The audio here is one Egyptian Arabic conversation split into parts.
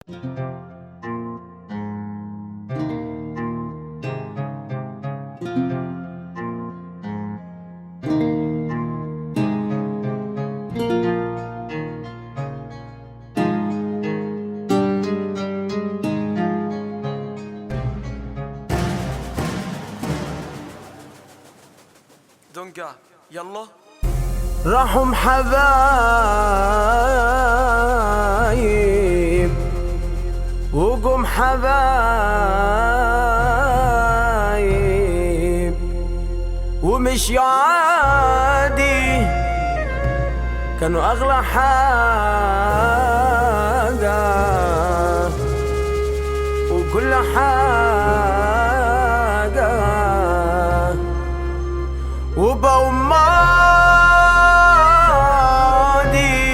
دونجا يلا راحوا حبايب وقم حبايب ومش عادي كانوا اغلى حاجة وكل حاجة وبقوا ماضي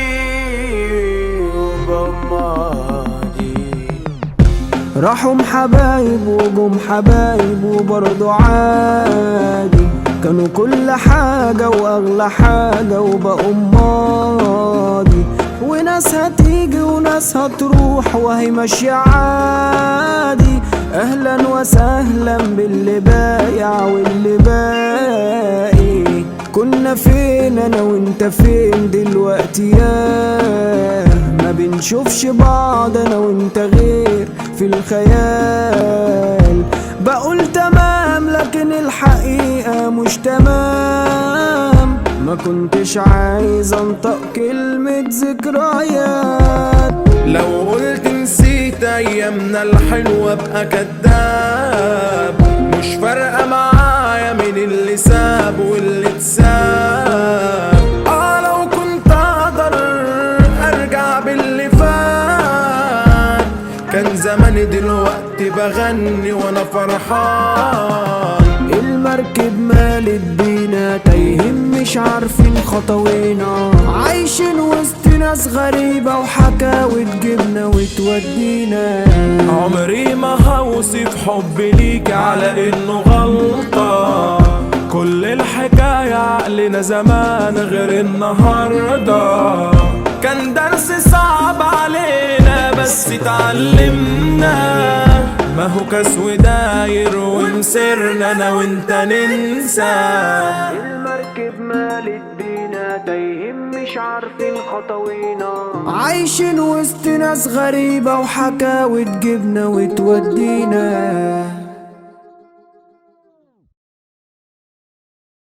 وبقوا ماضي راحوا حبايب وجم حبايب وبرضه عادي كانوا كل حاجة وأغلى حاجة وبقوا ماضي وناس هتيجي وناس هتروح وهي ماشية عادي أهلا وسهلا باللي بايع واللي باقي كنا فين أنا وأنت فين دلوقتي يا ما بنشوفش بعض أنا وأنت غير في الخيال بقول تمام لكن الحقيقة مش تمام ما كنتش عايز انطق كلمة ذكريات لو قلت نسيت ايامنا الحلوة ابقى كداب مش فارقة معايا مين اللي ساب واللي اتساب اه لو كنت اقدر ارجع باللي فات كان زماني دلوقتي بغني وانا فرحان المركب مالت بينا تايهين مش عارفين خطوينا عايشين وسط ناس غريبة وحكاوي تجيبنا وتودينا عمري ما هوصف حبي ليك على انه غلطة كل الحكاية عقلنا زمان غير النهاردة كان درس صعب علينا بس اتعلمنا ما هو كاس وداير ومسرنا انا وانت ننسى المركب مالت بينا تايهين مش عارفين خطوينا عايشين وسط ناس غريبة وحكاوي تجيبنا وتودينا